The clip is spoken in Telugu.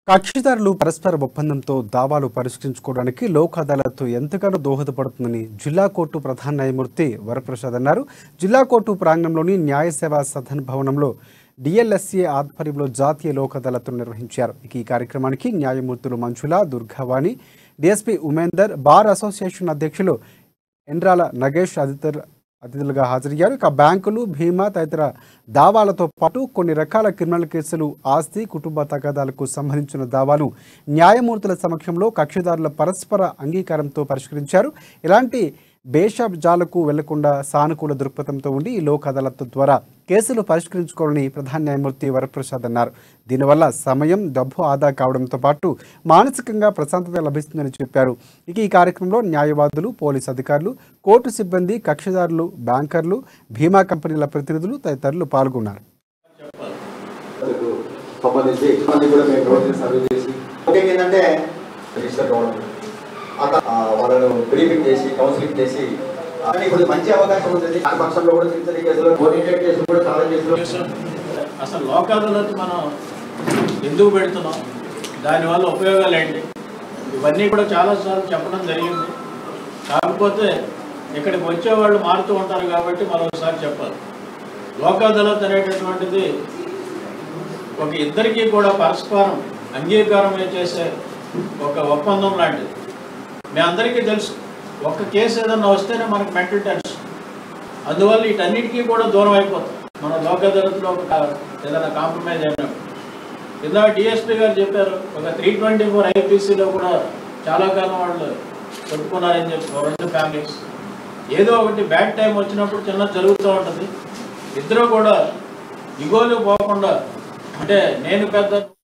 కక్షిదారులు పరస్పర ఒప్పందంతో దావాలు పరిష్కరించుకోవడానికి లోక్ అదాలత్ ఎంతగానో దోహదపడుతుందని జిల్లా కోర్టు ప్రధాన న్యాయమూర్తి వరప్రసాద్ అన్నారు జిల్లా కోర్టు ప్రాంగణంలోని న్యాయ సేవా సదన్ భవనంలో డిఎల్ఎస్ఏ ఆధ్వర్యంలో జాతీయ లోక్ అదాలత్ను నిర్వహించారు ఇక ఈ కార్యక్రమానికి న్యాయమూర్తులు Manjula Durgavani DSP Umendar bar association అధ్యక్షులు ఎండ్రాల నగేష్ తదితర అతిథులుగా హాజరయ్యారు ఇక బ్యాంకులు బీమా తదితర దావాలతో పాటు కొన్ని రకాల క్రిమినల్ కేసులు ఆస్తి కుటుంబ తగాదాలకు సంబంధించిన దావాలు న్యాయమూర్తుల సమక్షంలో కక్షిదారుల పరస్పర అంగీకారంతో పరిష్కరించారు ఇలాంటి బేషాజాలకు వెళ్లకుండా సానుకూల దృక్పథంతో ఉండి ఈ లోక్ అదాలత్ ద్వారా కేసులు పరిష్కరించుకోవాలని ప్రధాన న్యాయమూర్తి వరప్రసాద్ అన్నారు దీనివల్ల సమయం డబ్బు ఆదా కావడంతో పాటు మానసికంగా ప్రశాంతత లభిస్తుందని చెప్పారు ఇక ఈ కార్యక్రమంలో న్యాయవాదులు పోలీస్ అధికారులు కోర్టు సిబ్బంది కక్షిదారులు బ్యాంకర్లు బీమా కంపెనీల ప్రతినిధులు తదితరులు పాల్గొన్నారు కు సంబంధించి అన్ని కూడా మేము రోజు సర్వే చేసి ముఖ్యంగా ఏంటంటే రిజిస్టర్ కావడం ఆ త- ఆ వాళ్ళను బ్రీఫింగ్ చేసి కౌన్సిలింగ్ చేసి అని ఇప్పుడు మంచి అవకాశం ఉంటుంది ఆ పక్షంలో కూడా చిన్న చిన్న కేసులు ఓరియంటెడ్ కేసులు కూడా చాలా కేసులు అసలు లోక్ అదాలత్ మనం ఎందుకు పెడుతున్నాం దానివల్ల ఉపయోగాలు ఏంటి ఇవన్నీ కూడా చాలాసార్లు చెప్పడం జరిగింది కాకపోతే ఇక్కడికి వచ్చే వాళ్ళు మారుతూ ఉంటారు కాబట్టి మరొకసారి చెప్పాలి లోక్ అదాలత్ అనేటటువంటిది ఒక ఇద్దరికీ కూడా పరస్పరం అంగీకారం చేసే ఒక ఒప్పందం లాంటిది మీ అందరికీ తెలుసు ఒక్క కేసు ఏదన్నా వస్తేనే మనకు మెంటల్ టెన్షన్ అందువల్ల వీటన్నిటికీ కూడా దూరం అయిపోతాం మన లోక అదాలత్లో ఒక ఏదైనా కాంప్రమైజ్ అయినప్పుడు ఇందాక డిఎస్పీ గారు చెప్పారు ఒక త్రీ ట్వంటీ ఫోర్ ఐపీసీలో కూడా చాలా కాలం వాళ్ళు కొట్టుకున్నారని చెప్పి ఒక రెండు ఫ్యామిలీస్ ఏదో ఒకటి బ్యాడ్ టైం వచ్చినప్పుడు చిన్న జరుగుతూ ఉంటుంది ఇద్దరు కూడా ఇగోలు పోకుండా అంటే నేను పెద్ద